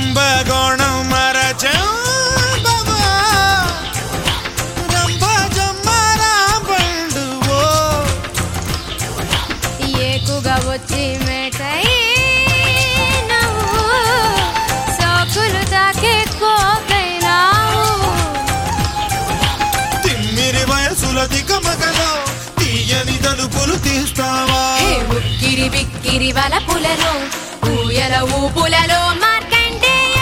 కుంభకోణం మరచంబవా రంభ జమ్మరా పండువో ఏకుగా వచ్చి మేటై నవ్వు సోకులు తాకే కోకైనావు తిమ్మిరి వయసుల దిగమగలో తీయని తలుపులు తీస్తావా హే ఉక్కిరి బిక్కిరి వల పులలో ఊయల ఊపులలో మార్కండేయ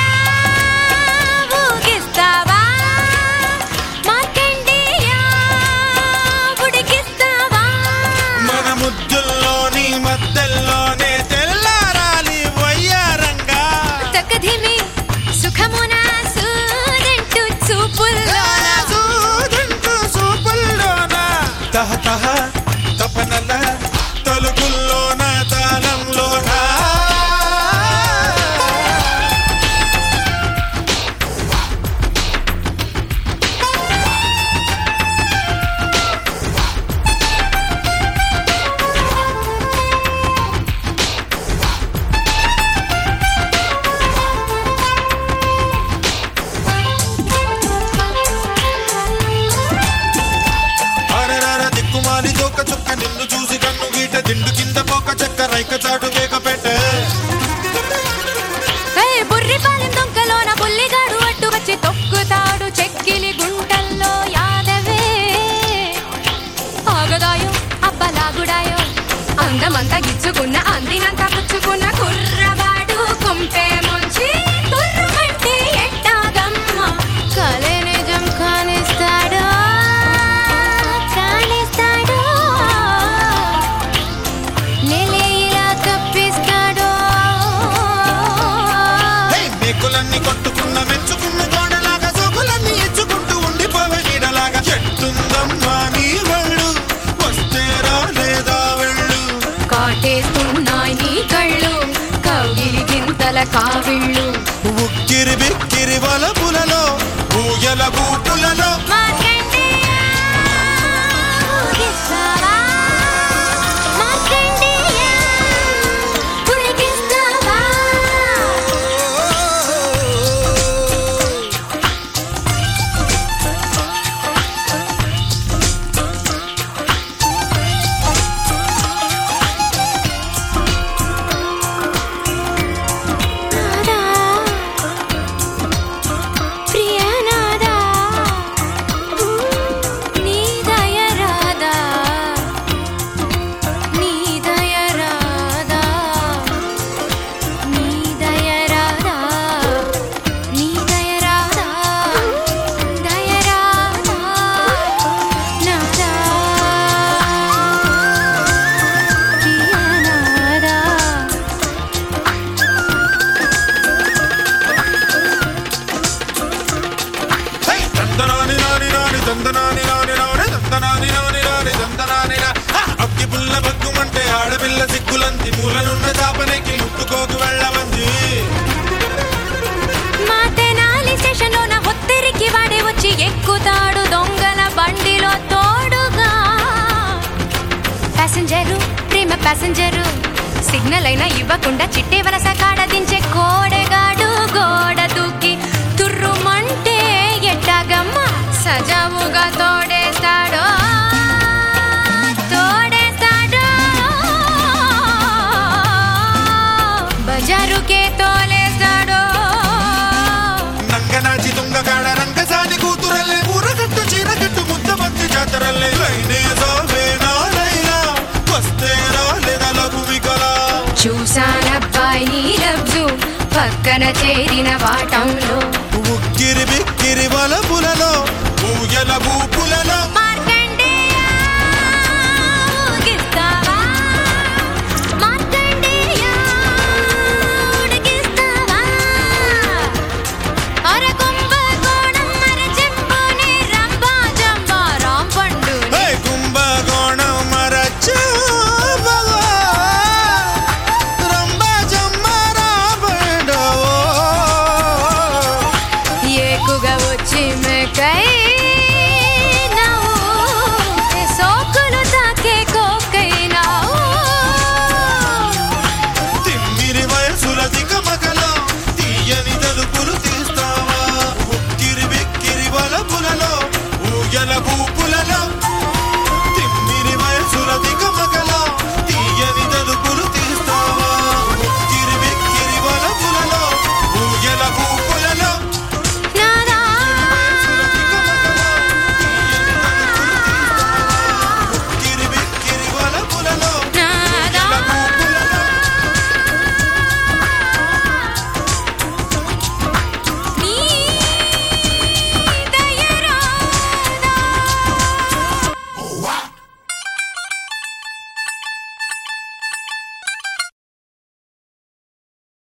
ఊగిస్తావా మార్కండేయ ఉడికిస్తావా మన ముద్దుల్లోని మద్దెల్లోనే తెల్లారాలి వయ్యారంగా తక్కధిమి సుఖమున సూదంటూ చూపుల్లోన సూదంటూ సూపుల్లోన తహ తహ తపనల తలుపుల్లోన తాళంలోన అరరర దిక్కుమాలి తోక చుక్క నిన్ను చూసి కన్ను గీట దిండు కింద పోక చెక్క రైక చాటు వేక పెట్టే ఏ బుర్రిపాలెం దొంకలోన బుల్లిగాడు అడ్డు వచ్చి తొక్కుతాడు చెక్కిలి గుంటల్లో యాదవే ఆగదాయో అబ్బలాగుడాయో అందమంతా గిచ్చుకున్న అందినంత పుచ్చుకున్న కుర్రవాడు కుంపే ముంచి తుర్రుమంటే ఎట్టాగమ్మ కలే నిజం కానిస్తాడు కానిస్తాడు నెలే ఇలా తప్పిస్తాడు హే, మేకులన్నీ కొట్టుకున్న మెచ్చుకున్న గోడలాగా సోకులన్నీ ఇచ్చుకుంటూ ఉండిపోవే నీడలాగా చెట్టుందమ్మా నీ వాళ్ళు వస్తే రాలేదా వెళ్ళు కాటేస్తున్నాయి నీ కళ్ళు కౌగిలి గింతల కావిళ్ళు ఉక్కిరి బిక్కిరి వలపులలో ఊయల గూపులలో ప్రియనాదా నీ దయ రాదా నీ దయ రాదా నీ దయ రాదా నీ దయ రాదా దయ రాదా నాదా ప్రియనాదా హే, దందనాని నాని నాని దందనాని నాని నాని దందనాని నాని నాని దందనాని నా. హ, అగ్గి పుల్ల బగ్గుమంటే ఆడపిల్ల సిగ్గులంది మూలనున్న చాపనేకి ముట్టుకోకు వెళ్ళమంది మా తెనాలి స్టేషన్లోన ఒత్తిరికి వాడే వచ్చి ఎక్కుతాడు దొంగల బండిలో తోడుగా ప్యాసింజరు ప్రేమ ప్యాసింజరు సిగ్నల్ అయినా ఇవ్వకుండా చిట్టే వలస కాడ దించే కోడెగాడు గోడ దూకి తుర్రుమంటే ఎట్టాగమ్మ సజావుగా తోడేస్తాడో తోడేస్తాడో బజారుకే తోలేస్తాడో నంగనాచి తుంగగాడ రంగసాని కూతురల్లే ఊరగట్టు చీరగట్టు ముద్దమంది జాతరల్లే లైనే సోవే నాడైనా వస్తే రాలేదా లఘువికలా చూసానబ్బాయి నీ లబ్జు పక్కన చేరిన వాటంలో ఉక్కిరి బిక్కిరి వలపులలో ఊయల ఊపుల